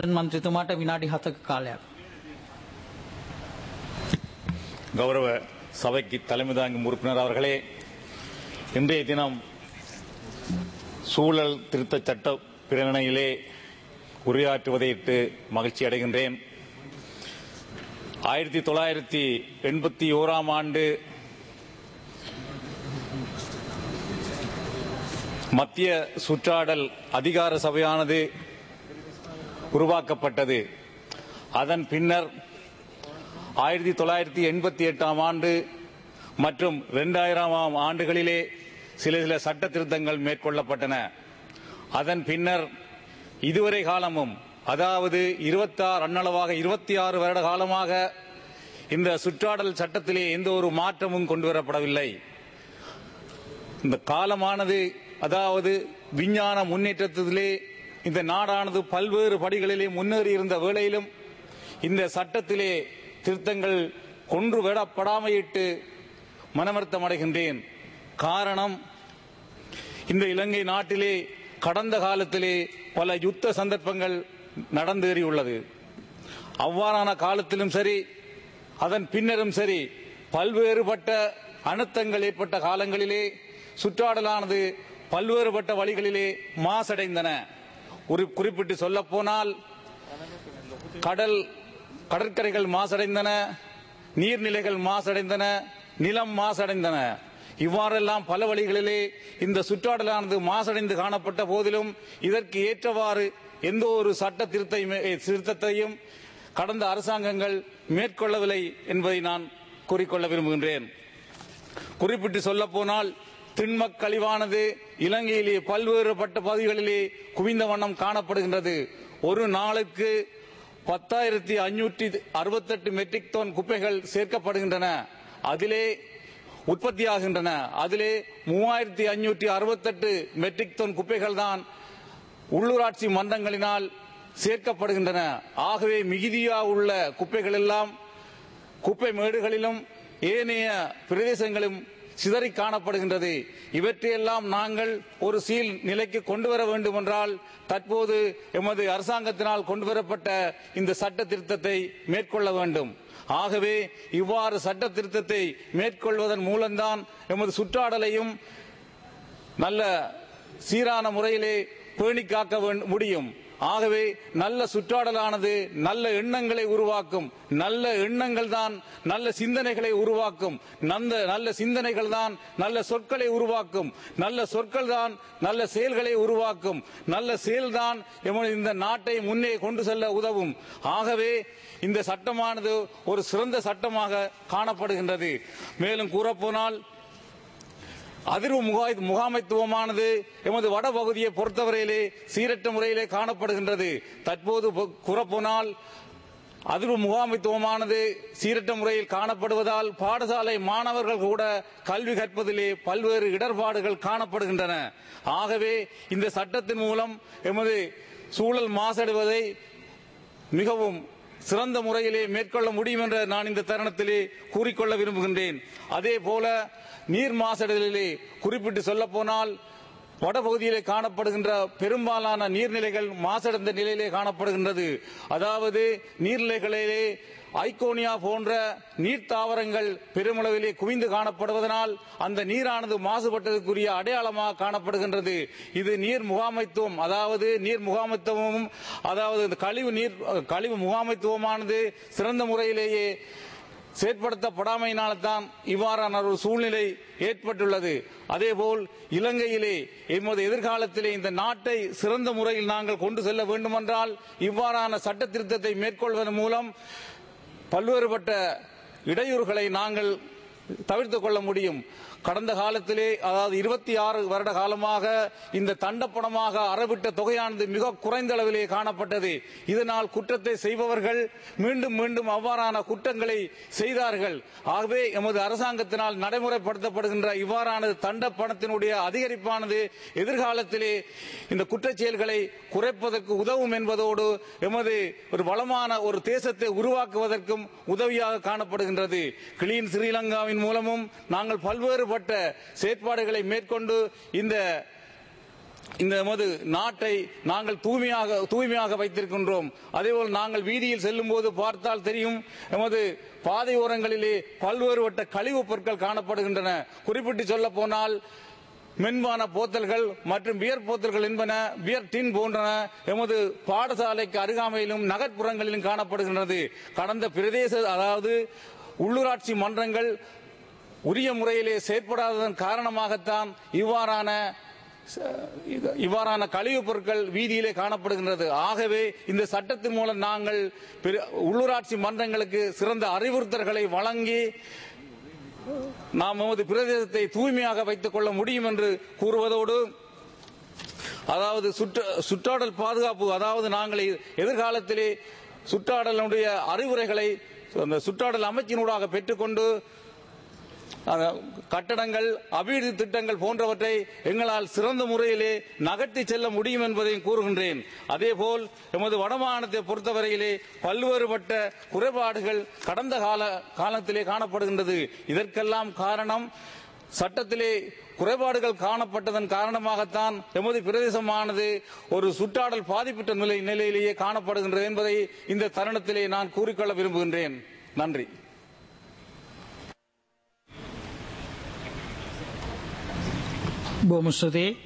මන්ත්‍රතුමාට විනාඩි හතක කාලයක්. கௌரவ சபைக்கு தலைமை தாங்கும் உறுப்பினர் அவர்களே இன்றைய தினம் சூழல் திருத்தச் சட்ட பிரேரணையிலே உரையாற்றுவதையிட்டு மகிழ்ச்சி அடைகின்றேன் ஆயிரத்தி தொள்ளாயிரத்தி எண்பத்தி ஓராம் ஆண்டு மத்திய சுற்றாடல் அதிகார சபையானது உருவாக்கப்பட்டது அதன் பின்னர் ஆயிரத்தி தொள்ளாயிரத்தி எண்பத்தி எட்டாம் ஆண்டு மற்றும் இரண்டாயிரமாம் ஆண்டுகளிலே சில சில சட்ட திருத்தங்கள் மேற்கொள்ளப்பட்டன அதன் பின்னர் இதுவரை காலமும் அதாவது இருபத்தாறு அன்னளவாக இருபத்தி ஆறு வருட காலமாக இந்த சுற்றாடல் சட்டத்திலே எந்த ஒரு மாற்றமும் கொண்டு வரப்படவில்லை இந்த காலமானது அதாவது விஞ்ஞான முன்னேற்றத்திலே இந்த நாடானது பல்வேறு படிகளிலே முன்னேறி இருந்த வேளையிலும் இந்த சட்டத்திலே திருத்தங்கள் கொன்று விடப்படாமையிட்டு மனமர்த்தம் அடைகின்றேன் காரணம் இந்த இலங்கை நாட்டிலே கடந்த காலத்திலே பல யுத்த சந்தர்ப்பங்கள் நடந்தேறியுள்ளது அவ்வாறான காலத்திலும் சரி அதன் பின்னரும் சரி பல்வேறுபட்ட அனர்த்தங்கள் ஏற்பட்ட காலங்களிலே சுற்றாடலானது பல்வேறுபட்ட வழிகளிலே மாசடைந்தன ஒரு குறிப்பிட்டு சொல்ல போனால் கடல் கடற்கரைகள் மாசடைந்தன நீர்நிலைகள் மாசடைந்தன நிலம் மாசடைந்தன இவ்வாறெல்லாம் பல வழிகளிலே இந்த சுற்றாடலானது மாசடைந்து காணப்பட்ட போதிலும் இதற்கு ஏற்றவாறு எந்த ஒரு சட்ட திருத்தையும் திருத்தத்தையும் கடந்த அரசாங்கங்கள் மேற்கொள்ளவில்லை என்பதை நான் கூறிக்கொள்ள விரும்புகின்றேன் குறிப்பிட்டு சொல்ல போனால் திண்மக் கழிவானது இலங்கையிலே பல்வேறுபட்ட பகுதிகளிலே குவிந்த வண்ணம் காணப்படுகின்றது ஒரு நாளுக்கு பத்தாயிரத்தி அஞ்சூற்றி அறுபத்தெட்டு மெட்ரிக் டன் குப்பைகள் சேர்க்கப்படுகின்றன அதிலே உற்பத்தியாகின்றன அதிலே மூவாயிரத்தி அஞ்சூற்றி அறுபத்தெட்டு மெட்ரிக் டன் குப்பைகள் தான் உள்ளூராட்சி மன்றங்களினால் சேர்க்கப்படுகின்றன ஆகவே மிகுதியா உள்ள குப்பைகள் எல்லாம் குப்பை மேடுகளிலும் ஏனைய பிரதேசங்களும் சிதறி காணப்படுகின்றது இவற்றையெல்லாம் நாங்கள் ஒரு சீல் நிலைக்கு கொண்டு வர வேண்டும் என்றால் தற்போது எமது அரசாங்கத்தினால் கொண்டு வரப்பட்ட இந்த சட்ட திருத்தத்தை மேற்கொள்ள வேண்டும் ஆகவே இவ்வாறு சட்ட திருத்தத்தை மேற்கொள்வதன் மூலம்தான் எமது சுற்றாடலையும் நல்ல சீரான முறையிலே பேணி காக்க முடியும் ஆகவே நல்ல சுற்றாடலானது நல்ல எண்ணங்களை உருவாக்கும் நல்ல எண்ணங்கள் தான் நல்ல சிந்தனைகளை உருவாக்கும் நல்ல நல்ல சிந்தனைகள் தான் நல்ல சொற்களை உருவாக்கும் நல்ல சொற்கள் தான் நல்ல செயல்களை உருவாக்கும் நல்ல செயல்தான் எமது இந்த நாட்டை முன்னே கொண்டு செல்ல உதவும் ஆகவே இந்த சட்டமானது ஒரு சிறந்த சட்டமாக காணப்படுகின்றது மேலும் கூறப்போனால் அதிர்வு முகாய் முகாமைத்துவமானது எமது வடபகுதியை பொறுத்தவரையிலே சீரற்ற முறையிலே காணப்படுகின்றது தற்போது கூறப்போனால் அதிர்வு முகாமைத்துவமானது சீரற்ற முறையில் காணப்படுவதால் பாடசாலை மாணவர்கள் கூட கல்வி கற்பதிலே பல்வேறு இடர்பாடுகள் காணப்படுகின்றன ஆகவே இந்த சட்டத்தின் மூலம் எமது சூழல் மாசடைவதை மிகவும் சிறந்த முறையிலே மேற்கொள்ள முடியும் என்ற நான் இந்த தருணத்திலே கூறிக்கொள்ள விரும்புகின்றேன் அதே போல நீர் மாசடைதலிலே குறிப்பிட்டு சொல்ல போனால் வடபகுதியிலே காணப்படுகின்ற பெரும்பாலான நீர்நிலைகள் மாசடைந்த நிலையிலே காணப்படுகின்றது அதாவது நீர்நிலைகளிலே ஐகோனியா போன்ற நீர் தாவரங்கள் பெருமளவிலே குவிந்து காணப்படுவதனால் அந்த நீரானது மாசுபட்டதற்குரிய அடையாளமாக காணப்படுகின்றது இது நீர் முகாமைத்துவம் அதாவது நீர் முகாமைத்துவமும் அதாவது இந்த கழிவு நீர் கழிவு முகாமைத்துவமானது சிறந்த முறையிலேயே செயற்படுத்தப்படாமையினால்தான் இவ்வாறான ஒரு சூழ்நிலை ஏற்பட்டுள்ளது அதேபோல் இலங்கையிலே எமது எதிர்காலத்திலே இந்த நாட்டை சிறந்த முறையில் நாங்கள் கொண்டு செல்ல வேண்டுமென்றால் இவ்வாறான சட்ட திருத்தத்தை மேற்கொள்வதன் மூலம் பல்வேறுபட்ட இடையூறுகளை நாங்கள் தவிர்த்து கொள்ள முடியும் கடந்த காலத்திலே அதாவது இருபத்தி ஆறு வருட காலமாக இந்த தண்டப்பணமாக அறவிட்ட தொகையானது மிக குறைந்த அளவிலே காணப்பட்டது இதனால் குற்றத்தை செய்பவர்கள் மீண்டும் மீண்டும் அவ்வாறான குற்றங்களை செய்தார்கள் ஆகவே எமது அரசாங்கத்தினால் நடைமுறைப்படுத்தப்படுகின்ற இவ்வாறான தண்ட பணத்தினுடைய அதிகரிப்பானது எதிர்காலத்திலே இந்த குற்றச் செயல்களை குறைப்பதற்கு உதவும் என்பதோடு எமது ஒரு வளமான ஒரு தேசத்தை உருவாக்குவதற்கும் உதவியாக காணப்படுகின்றது கிளீன் ஸ்ரீலங்காவின் மூலமும் நாங்கள் பல்வேறுபட்ட செயற்பாடுகளை மேற்கொண்டு இந்த இந்த எமது நாட்டை நாங்கள் தூய்மையாக தூய்மையாக வைத்திருக்கின்றோம் அதேபோல் நாங்கள் வீதியில் செல்லும் போது பார்த்தால் தெரியும் எமது பாதை ஓரங்களிலே பல்வேறுபட்ட கழிவுப் பொருட்கள் காணப்படுகின்றன குறிப்பிட்டு சொல்ல போனால் மென்பான போத்தல்கள் மற்றும் பியர் போத்தல்கள் என்பன பியர் டின் போன்றன எமது பாடசாலைக்கு அருகாமையிலும் நகர்ப்புறங்களிலும் காணப்படுகின்றது கடந்த பிரதேச அதாவது உள்ளூராட்சி மன்றங்கள் உரிய முறையிலே செயற்படாததன் காரணமாகத்தான் இவ்வாறான இவ்வாறான கழிவுப் பொருட்கள் வீதியிலே காணப்படுகின்றது ஆகவே இந்த சட்டத்தின் மூலம் நாங்கள் பிற- உள்ளூராட்சி மன்றங்களுக்கு சிறந்த அறிவுறுத்தல்களை வழங்கி நாம் நமது பிரதேசத்தை தூய்மையாக வைத்துக் கொள்ள முடியும் என்று கூறுவதோடு அதாவது சுற்று சுற்றாடல் பாதுகாப்பு அதாவது நாங்கள் எதிர்காலத்திலே சுற்றாடலுடைய அறிவுரைகளை அந்த சுற்றாடல் அமைச்சினூடாக பெற்றுக்கொண்டு அந்த கட்டடங்கள் அபிவிருத்தி திட்டங்கள் போன்றவற்றை எங்களால் சிறந்த முறையிலே நகர்த்தி செல்ல முடியும் என்பதையும் கூறுகின்றேன் அதேபோல் எமது வடமாகாணத்தை பொறுத்தவரையிலே பல்வேறுபட்ட குறைபாடுகள் கடந்த கால காலத்திலே காணப்படுகின்றது இதற்கெல்லாம் காரணம் சட்டத்திலே குறைபாடுகள் காணப்பட்டதன் காரணமாகத்தான் எமது பிரதேசமானது ஒரு சுற்றாடல் பாதிப்புற்ற நிலை நிலையிலேயே காணப்படுகின்றது என்பதை இந்த தருணத்திலே நான் கூறிக்கொள்ள விரும்புகின்றேன் நன்றி බොහොම ස්තුතියි